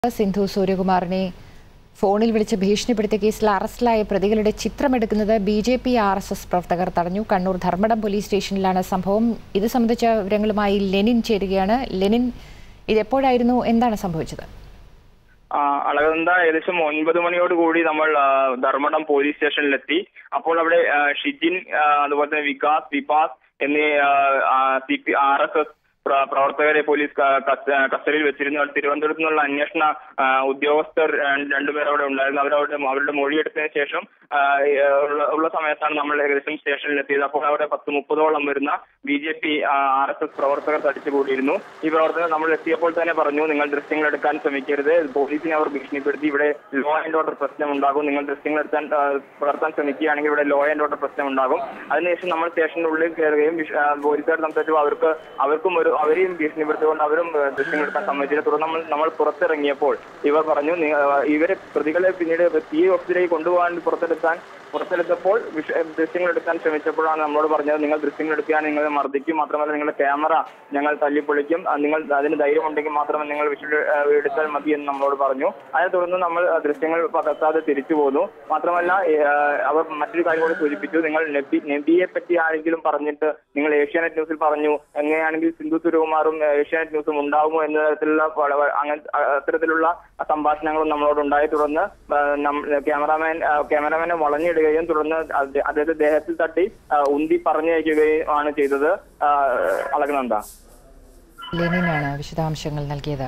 സിന്ധു സൂര്യകുമാറിനെ ഫോണിൽ വിളിച്ച് ഭീഷണിപ്പെടുത്തിയ കേസിൽ അറസ്റ്റിലായ പ്രതികളുടെ ചിത്രമെടുക്കുന്നത് B J P R S S പ്രവർത്തകർ തടഞ്ഞു കണ്ണൂർ ധർമ്മടം പോലീസ് സ്റ്റേഷനിലാണ് സംഭവം ഇത് സംബന്ധിച്ച വിവരങ്ങളുമായി ലെനിൻ ചേരുകയാണ് ലെനിൻ ഇതെപ്പോഴായിരുന്നു എന്താണ് സംഭവിച്ചത് ആ, അളകനന്ദ ഏകദേശം ഒൻപത് മണിയോട് കൂടി നമ്മൾ ആ, ധർമ്മടം പോലീസ് സ്റ്റേഷനിലെത്തി അപ്പോൾ അവിടെ ആ, ഷിജിൻ ആ, അതുപോലെ തന്നെ വികാസ് വിപാസ് എന്നീ C P R S S പ്രവർത്തകരെ പോലീസ് ക- കസ്റ്റ- കസ്റ്റഡിയിൽ വെച്ചിരുന്നു അവർ തിരുവനന്തപുരത്ത് നിന്നുള്ള അന്വേഷണ ആ, ഉദ്യോഗസ്ഥർ ര- രണ്ടുപേർ അവിടെ ഉണ്ടായിരുന്നു അവരവിടെ അവരുടെ മൊഴിയെടുത്തതിന് ശേഷം ആ, ഉള്ള- ഉള്ള സമയത്താണ് നമ്മൾ ഏകദേശം സ്റ്റേഷനിലെത്തിയത് അപ്പോൾ അവിടെ പത്ത് മുപ്പതോളം വരുന്ന B J P R S S പ്രവർത്തകർ തടിച്ചുകൂടിയിരുന്നു ഈ പ്രവർത്തകർ നമ്മൾ എത്തിയപ്പോൾ തന്നെ പറഞ്ഞു നിങ്ങൾ ദൃശ്യങ്ങൾ എടുക്കാൻ ശ്രമിക്കരുത് പോലീസിനെ അവർ ഭീഷണിപ്പെടുത്തി ഇവിടെ ലോ ആൻഡ് ഓർഡർ പ്രശ്നം ഉണ്ടാകും നിങ്ങൾ ദൃശ്യങ്ങൾ എടുക്കാൻ ആ, പകർത്താൻ ശ്രമിക്കുകയാണെങ്കിൽ ഇവിടെ ലോ ആൻഡ് ഓർഡർ പ്രശ്നം ഉണ്ടാകും അതിനുശേഷം നമ്മൾ സ്റ്റേഷന്റെ ഉള്ളിൽ കയറുകയും വിഷ- ആ, പോലീസുകാർ സംസാരിച്ചു അവർക്ക് അവർക്കും ഒരു അവരെയും ഭീഷണിപ്പെടുത്തിക്കൊണ്ട് അവരും ആ, ദൃശ്യങ്ങൾ എടുക്കാൻ സമ്മതിച്ചില്ല തുടർന്ന് നമ്മൾ നമ്മൾ പുറത്തിറങ്ങിയപ്പോൾ ഇവർ പറഞ്ഞു "നി- ആ, ഇവരെ പ്രതികളെ പിന്നീട് പി ഓഫീസിലേക്ക് കൊണ്ടുപോകാൻ പുറത്തെടുക്കാൻ പുറത്തെടുത്തപ്പോൾ വിഷ- ദൃശ്യങ്ങൾ എടുക്കാൻ ശ്രമിച്ചപ്പോഴാണ് നമ്മളോട് പറഞ്ഞത് നിങ്ങൾ ദൃശ്യങ്ങൾ എടുക്കാൻ നിങ്ങളെ മർദ്ദിക്കും മാത്രമല്ല നിങ്ങളുടെ ക്യാമറ ഞങ്ങൾ തല്ലിപ്പൊളിക്കും ആ, നിങ്ങൾ അതിന് ധൈര്യം ഉണ്ടെങ്കിൽ മാത്രമേ നിങ്ങൾ വിഷ്വൽ ആ, എടുത്താൽ മതി എന്ന് നമ്മളോട് പറഞ്ഞു അതിനെ തുടർന്ന് നമ്മൾ ആ, ദൃശ്യങ്ങൾ പകർത്താതെ തിരിച്ചു പോന്നു മാത്രമല്ല ഏ, ആ, അവർ മറ്റൊരു കാര്യം കൂടി സൂചിപ്പിച്ചു നിങ്ങൾ നബി നബിയെ പറ്റി ആരെങ്കിലും പറഞ്ഞിട്ട് നിങ്ങൾ ഏഷ്യാനെറ്റ് ന്യൂസിൽ പറഞ്ഞു എങ്ങനെയാണെങ്കിൽ സിന്ധു സുരകുമാറും ഏ, ഏഷ്യാനെറ്റ് ന്യൂസും ഉണ്ടാകുമോ എന്ന തരത്തിലുള്ള പല- പല- അങ്ങനെ അ- അത്തരത്തിലുള്ള സംഭാഷണങ്ങളും നമ്മളോട് ഉണ്ടായി തുടർന്ന് ആ, നം- ക്യാമറാമാൻ ആ, ക്യാമറാമാനെ വളഞ്ഞിടുകയും തുടർന്ന് അദ്ദേ- അദ്ദേഹത്തെ ദേഹത്തിൽ തട്ടി ആ, ഉന്തി പറഞ്ഞയക്കുകയും ആണ് ചെയ്തത് ആ, അളകനന്ദ ലെനിനാണ് വിശദാംശങ്ങൾ നൽകിയത്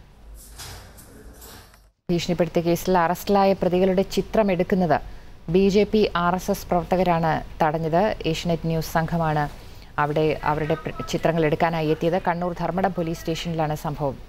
ഭീഷണിപ്പെടുത്തിയ കേസിൽ അറസ്റ്റിലായ പ്രതികളുടെ ചിത്രം എടുക്കുന്നത് B J P R S S പ്രവർത്തകരാണ് തടഞ്ഞത് ഏഷ്യനെറ്റ് ന്യൂസ് സംഘമാണ് അവിടെ അവരുടെ പ്ര- ചിത്രങ്ങൾ എടുക്കാനായി എത്തിയത് കണ്ണൂർ ധർമ്മടം പോലീസ് സ്റ്റേഷനിലാണ് സംഭവം